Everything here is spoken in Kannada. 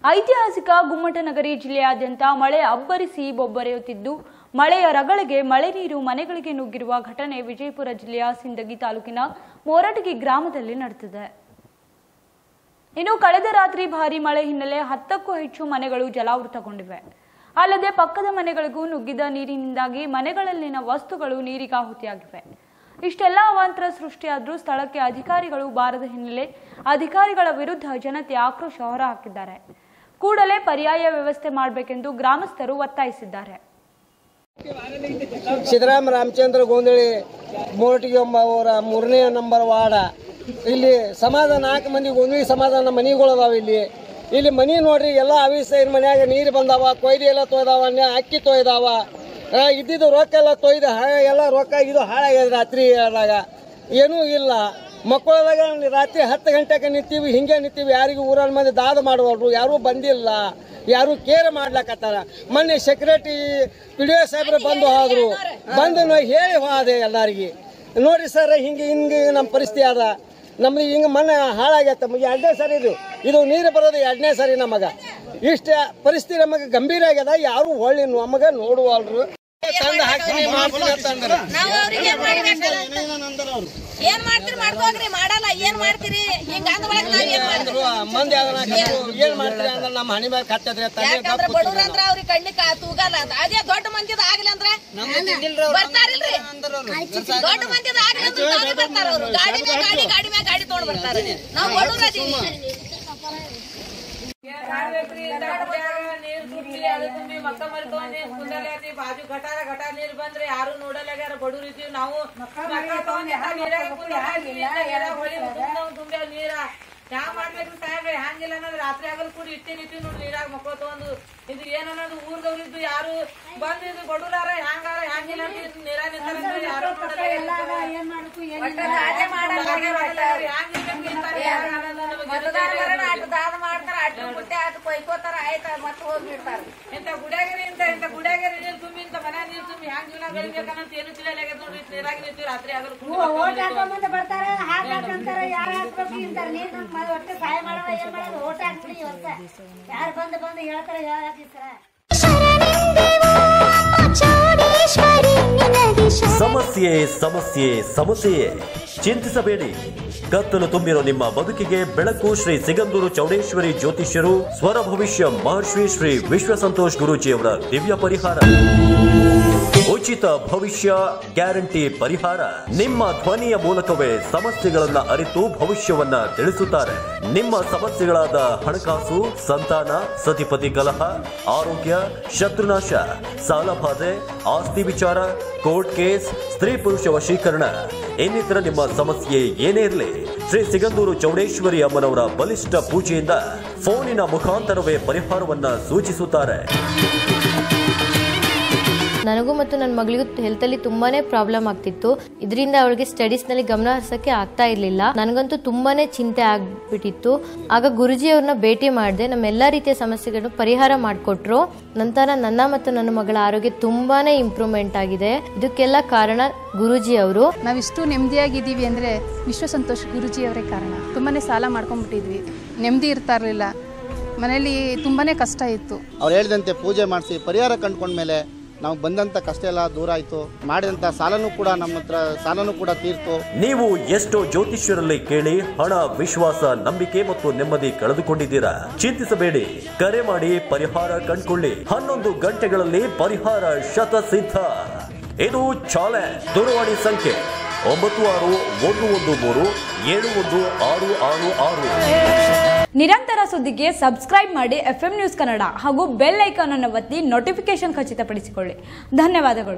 ಐತಿಹಾಸಿಕ ಗುಮ್ಮಟನಗರಿ ಜಿಲ್ಲೆಯಾದ್ಯಂತ ಮಳೆ ಅಬ್ಬರಿಸಿ ಬೊಬ್ಬರೆಯುತ್ತಿದ್ದು ಮಳೆಯ ರಗಳಿಗೆ ಮಳೆ ನೀರು ಮನೆಗಳಿಗೆ ನುಗ್ಗಿರುವ ಘಟನೆ ವಿಜಯಪುರ ಜಿಲ್ಲೆಯ ಸಿಂದಗಿ ತಾಲೂಕಿನ ಮೋರಟಗಿ ಗ್ರಾಮದಲ್ಲಿ ನಡೆದಿದೆ ಇನ್ನು ಕಳೆದ ರಾತ್ರಿ ಭಾರಿ ಮಳೆ ಹಿನ್ನೆಲೆ ಹತ್ತಕ್ಕೂ ಹೆಚ್ಚು ಮನೆಗಳು ಜಲಾವೃತಗೊಂಡಿವೆ ಅಲ್ಲದೆ ಪಕ್ಕದ ಮನೆಗಳಿಗೂ ನುಗ್ಗಿದ ನೀರಿನಿಂದಾಗಿ ಮನೆಗಳಲ್ಲಿನ ವಸ್ತುಗಳು ನೀರಿಗಾಹುತಿಯಾಗಿವೆ ಇಷ್ಟೆಲ್ಲ ಅವಾಂತರ ಸೃಷ್ಟಿಯಾದರೂ ಸ್ಥಳಕ್ಕೆ ಅಧಿಕಾರಿಗಳು ಬಾರದ ಹಿನ್ನೆಲೆ ಅಧಿಕಾರಿಗಳ ವಿರುದ್ಧ ಜನತೆ ಆಕ್ರೋಶ ಹೊರಹಾಕಿದ್ದಾರೆ ಕೂಡಲೇ ಪರ್ಯಾಯ ವ್ಯವಸ್ಥೆ ಮಾಡಬೇಕೆಂದು ಗ್ರಾಮಸ್ಥರು ಒತ್ತಾಯಿಸಿದ್ದಾರೆ ಸಿದ್ದರಾಮ ರಾಮಚಂದ್ರ ಗೋಂದಳಿ ಮೋಟಿಗೆ ಅವರ ಮೂರನೇ ನಂಬರ್ ವಾರ್ಡ ಇಲ್ಲಿ ಸಮಾಧಾನ ನಾಲ್ಕು ಮಂದಿಗೆ ಒಂದೇ ಸಮಾಧಾನ ಮನಿಗಳು ಅದಾವ ಇಲ್ಲಿ ಇಲ್ಲಿ ಮನಿ ನೋಡ್ರಿ ಎಲ್ಲ ಅವಿಸ್ತೈನ ಮನ್ಯಾಗ ನೀರು ಬಂದಾವ ಕೊಯ್ದು ಎಲ್ಲ ತೊಯ್ದಾವ ನ್ಯಾ- ಅಕ್ಕಿ ತೊಯ್ದಾವ ಆ, ಇದ್ದಿದ್ದು ರೊಕ್ಕ ಎಲ್ಲ ತೊಯ್ದು ಹಾ- ಎಲ್ಲ ರೊಕ್ಕ ಇದು ಹಾಳಾಗ್ಯದ ರಾತ್ರಿ ಆದಾಗ ಏನೂ ಇಲ್ಲ ಮಕ್ಕಳದಾಗ ರಾತ್ರಿ ಹತ್ತು ಗಂಟೆಗೆ ನಿಂತೀವಿ ಹಿಂಗೆ ನಿಂತೀವಿ ಯಾರಿಗೂ ಊರಲ್ಲಿ ಮಂದಿ ದಾದ ಮಾಡುವಲ್ರು ಯಾರೂ ಬಂದಿಲ್ಲ ಯಾರು ಕೇರ್ ಮಾಡ್ಲಕತ್ತಾರ ಮೊನ್ನೆ ಸೆಕ್ರೆಟರಿ ಪಿ ಡಿ ಒ ಸಾಹೇಬ್ರು ಬಂದು ಹೋದ್ರು ಬಂದು ನಾ ಹೇಳಿ ಹೋದೆ ಎಲ್ಲರಿಗೆ ನೋಡ್ರಿ ಸರ್ ಹಿಂಗೆ ಹಿಂಗೆ ನಮ್ಮ ಪರಿಸ್ಥಿತಿ ಅದ ನಮ್ದು ಹಿಂಗೆ ಮನೆ ಹಾಳಾಗೈತೆ ನಮಗೆ ಎರಡನೇ ಸರಿ ಇದು ಇದು ನೀರು ಬರೋದು ಎರಡನೇ ಸರಿ ನಮಗೆ ಇಷ್ಟ ಪರಿಸ್ಥಿತಿ ನಮಗೆ ಗಂಭೀರ ಆಗ್ಯದ ಯಾರು ಹೊಳ್ಳಿ ನಮಗೆ ನೋಡುವಲ್ರು ತಂದು ಹಾಕ್ತೀನಿ ಮಾಡ್ತೀನಿ ಅಂತಂದ್ರೆ ನಾವ್ ಅವ್ರಿಗೆ ಏನ್ ಮಾಡ್ಬೇಕಲ್ಲ? ಏನ್ ಮಾಡ್ತೀರಿ ಮಾಡ್ಕೋಗ್ರಿ ಮಾಡಲ್ಲ ಏನ್ ಮಾಡ್ತೀರಿ ಹಿಂಗ ಅಂದ ಒಳಗ್ ನಾವ್ ಏನ್ ಮಾಡ್ತೀವಿ ಅಂದ್ರು ಮಂದಿ ಅದನ್ನ ಏನ್ ಮಾಡ್ತೀರಿ ಅಂದ್ರೆ ನಮ್ಮ ಹಣಿ ಮೇಲೆ ಕಟ್ಟದ್ರೆ ಯಾಕಂದ್ರ ಬಡವ್ರ ಅಂದ್ರ ಅವ್ರಿಗೆ ಕಣ್ಣಿಗೆ ಕಾ- ತೂಗಲ್ಲ ಅಂತ. ಅದೇ ದೊಡ್ಡ ಮಂದಿದ ಆಗ್ಲಿ ಅಂದ್ರ ಬರ್ತಾರಿಲ್ರಿ ದೊಡ್ಡ ಮಂದಿದ ಆಗ್ಲಿ ಅಂದ್ರ ತಾನೇ ಬರ್ತಾರ ಅವ್ರು ಗಾಡಿ ಮ್ಯಾಗ ಗಾಡಿ ಗಾಡಿ ಮ್ಯಾಗ ಗಾಡಿ ತಗೊಂಡ್ ಬರ್ತಾರ ನಾವ್ ಬಡವ್ರ ಅದೀವಿ ನೀರ್ ತುಂಬಿ ಅದು ತುಂಬಿ ಮಕ್ಕ ಮರಿ ತಗೊಂಡಿ ಕುಂದಲಾತಿ ಬಾಜು ಗಟಾರ ಗಟಾರ ನೀರ್ ಬಂದ್ರೆ ಯಾರು ನೋಡಲಾಗ್ಯಾರ ಬಡವ್ರ ಇದ್ದೀವಿ ನಾವು ಮಕ್ಕ ತಗೊಂಡ್ ಎಲ್ಲ ನೀರಾಗ ಕುಂದ್ ಹಾಕಿವಿ, ನೀರಾಗ ಹೊಳಿ ತುಂಬ್ದವ್ ತುಂಬ್ಯಾವ ನೀರ ಹ್ಯಾಂಗ ಮಾಡ್ಬೇಕು ಸಾಹೇಬ್ರೆ ಹ್ಯಾಂಗಿಲ್ಲ ಅನ್ನೋದು ರಾತ್ರಿ ಆಗಲ್ ಕೂಡಿ ಇಟ್ಟಿನ ಇಟ್ಟಿವಿ ನೋಡಿ ನೀರಾಗ ಮಕ್ಕಳು ತಗೊಂಡು ಇದು ಏನನ್ನೋದು ಊರ್ದವ್ರಿದ್ದು ಯಾರು ಬಂದಿದ್ದು ಬಡವ್ರಾರ ಹ್ಯಾಂಗಾರ ಹ್ಯಾಂಗಿಲ್ಲ ಅಂತ ಇದು ನೀರಾಗ ನಿಂತಾರ ಯಾರು ಮತದಾರರ ಆಟ ದಾದ ಮಾಡ್ತಾರ ಆಟ ಮುಟ್ಟೆ ಆಟ ಕೊಯ್ಕೋತಾರ ಆಯ್ತ ಮತ್ತೆ ಹೋಗ್ಬಿಡ್ತಾರ ಇಂತ ಗುಡ್ಯಾಗರಿ ಇಂತ ಇಂತ ಗುಡ್ಯಾಗರಿ ನೀರ್ ತುಂಬಿ ಇಂತ ಮನೆ ನೀರ್ ತುಂಬಿ ಹ್ಯಾಂಗ ಜೀವನ ಬೆಳಿಬೇಕನ್ನೋದು ಏನು ತಿಳಿಯಲಾಗ್ಯದ ನೋಡ್ರಿ ನೀರಾಗ ನಿಂತೀವಿ ರಾತ್ರಿ ಆಗಲ್ ಓಟ್ ಹಾಕೊಂಬಂದು ಬರ್ತಾರೆ ಹಾಕಾಕಂತಾರ ಯಾರು ಹಾಕ್ಬೇಕು ಇಂತಾರೆ ನೀರು ನಮ್ಮ ಮನೆ ಒಟ್ಟು ಸಹಾಯ ಮಾಡೋದು ಏನ್ ಮಾಡೋದು ಓಟ್ ಹಾಕ್ಬಿಡಿ ಈ ವರ್ಷ ಯಾರು ಬಂದು ಬಂದು ಹೇಳ್ತಾರೆ ಯಾಕಿಸ್ತಾರ ಸಮಸ್ಯೆ ಸಮಸ್ಯೆ ಸಮಸ್ಯೆಯೇ ಚಿಂತಿಸಬೇಡಿ ಕತ್ತಲು ತುಂಬಿರೋ ನಿಮ್ಮ ಬದುಕಿಗೆ ಬೆಳಕು ಶ್ರೀ ಸಿಗಂದೂರು ಚೌಡೇಶ್ವರಿ ಜ್ಯೋತಿಷ್ಯರು ಸ್ವರ ಭವಿಷ್ಯ ಮಹರ್ಷಿ ಶ್ರೀ ವಿಶ್ವ ಸಂತೋಷ್ ಗುರೂಜಿಯವರ ದಿವ್ಯ ಪರಿಹಾರ ಉಚಿತ ಭವಿಷ್ಯ ಗ್ಯಾರಂಟಿ ಪರಿಹಾರ ನಿಮ್ಮ ಧ್ವನಿಯ ಮೂಲಕವೇ ಸಮಸ್ಯೆಗಳನ್ನ ಅರಿತು ಭವಿಷ್ಯವನ್ನ ತಿಳಿಸುತ್ತಾರೆ ನಿಮ್ಮ ಸಮಸ್ಯೆಗಳಾದ ಹಣಕಾಸು ಸಂತಾನ ಸತಿಪತಿ ಕಲಹ ಆರೋಗ್ಯ ಶತ್ರುನಾಶ ಸಾಲಬಾಧೆ ಆಸ್ತಿ ವಿಚಾರ ಕೋರ್ಟ್ ಕೇಸ್ ಸ್ತ್ರೀ ಪುರುಷ ವಶೀಕರಣ ಇನ್ನಿತರ ನಿಮ್ಮ ಸಮಸ್ಯೆ ಏನೇ ಇರಲಿ ಶ್ರೀ ಸಿಗಂದೂರು ಚೌಡೇಶ್ವರಿ ಅಮ್ಮನವರ ಬಲಿಷ್ಠ ಪೂಜೆಯಿಂದ ಫೋನಿನ ಮುಖಾಂತರವೇ ಪರಿಹಾರವನ್ನ ಸೂಚಿಸುತ್ತಾರೆ ನನಗೂ ಮತ್ತು ನನ್ನ ಮಗಳಿಗೂ ಹೆಲ್ತಲ್ಲಿ ತುಂಬಾನೇ ಪ್ರಾಬ್ಲಮ್ ಆಗ್ತಿತ್ತು ಇದರಿಂದ ಅವಳಿಗೆ ಸ್ಟಡೀಸ್ನಲ್ಲಿ ಗಮನ ಹರಿಸೋಕ್ಕೆ ಆಗ್ತಾ ಇರಲಿಲ್ಲ ನನಗಂತೂ ತುಂಬಾನೇ ಚಿಂತೆ ಆಗ್ಬಿಟ್ಟಿತ್ತು ಆಗ ಗುರುಜಿ ಅವ್ರನ್ನ ಭೇಟಿ ಮಾಡಿದೆ ನಮ್ಮೆಲ್ಲ ರೀತಿಯ ಸಮಸ್ಯೆಗಳನ್ನು ಪರಿಹಾರ ಮಾಡಿಕೊಟ್ರು ನಂತರ ನನ್ನ ಮತ್ತು ನನ್ನ ಮಗಳ ಆರೋಗ್ಯ ತುಂಬಾನೇ ಇಂಪ್ರೂವ್ಮೆಂಟ್ ಆಗಿದೆ ಇದಕ್ಕೆಲ್ಲ ಕಾರಣ ಗುರುಜಿ ಅವರು ನಾವಿಷ್ಟು ನೆಮ್ಮದಿಯಾಗಿದ್ದೀವಿ ಅಂದರೆ ವಿಶ್ವ ಸಂತೋಷ್ ಗುರುಜಿಯವರೇ ಕಾರಣ ತುಂಬಾ ಸಾಲ ಮಾಡ್ಕೊಂಡ್ಬಿಟ್ಟಿದ್ವಿ ನೆಮ್ಮದಿ ಇರ್ತಾ ಇರಲಿಲ್ಲ ಮನೇಲಿ ತುಂಬಾ ಕಷ್ಟ ಇತ್ತು ಅವ್ರು ಹೇಳಿದಂತೆ ಪೂಜೆ ಮಾಡಿಸಿ ಪರಿಹಾರ ಕಂಡ್ಕೊಂಡ್ಮೇಲೆ ನಮಗೆ ಬಂದಂಥ ಕಷ್ಟ ಎಲ್ಲ ದೂರ ಆಯಿತು ಮಾಡಿದಂಥ ಸಾಲನೂ ಕೂಡ ನಮ್ಮ ಹತ್ರ ಸಾಲನೂ ಕೂಡ ತೀರ್ತು ನೀವು ಎಷ್ಟೋ ಜ್ಯೋತಿಷ್ಯರಲ್ಲಿ ಕೇಳಿ ಹಣ ವಿಶ್ವಾಸ ನಂಬಿಕೆ ಮತ್ತು ನೆಮ್ಮದಿ ಕಳೆದುಕೊಂಡಿದ್ದೀರಾ ಚಿಂತಿಸಬೇಡಿ ಕರೆ ಮಾಡಿ ಪರಿಹಾರ ಕಂಡುಕೊಳ್ಳಿ ಹನ್ನೊಂದು ಗಂಟೆಗಳಲ್ಲಿ ಪರಿಹಾರ ಶತಸಿದ್ಧ ಇದು ಚಾಲೆಂಜ್ ದೂರವಾಣಿ ಸಂಖ್ಯೆ ಒಂಬತ್ತು ಆರು ಒಂದು ಒಂದು ಮೂರು ಏಳು ಒಂದು ಆರು ಆರು ಆರು ನಿರಂತರ ಸುದ್ದಿಗೆ ಸಬ್ಸ್ಕ್ರೈಬ್ ಮಾಡಿ ಎಫ್ ನ್ಯೂಸ್ ಕನ್ನಡ ಹಾಗೂ ಬೆಲ್ ಐಕಾನ್ ಅನ್ನು ಒತ್ತಿ ನೋಟಿಫಿಕೇಶನ್ ಖಚಿತಪಡಿಸಿಕೊಳ್ಳಿ ಧನ್ಯವಾದಗಳು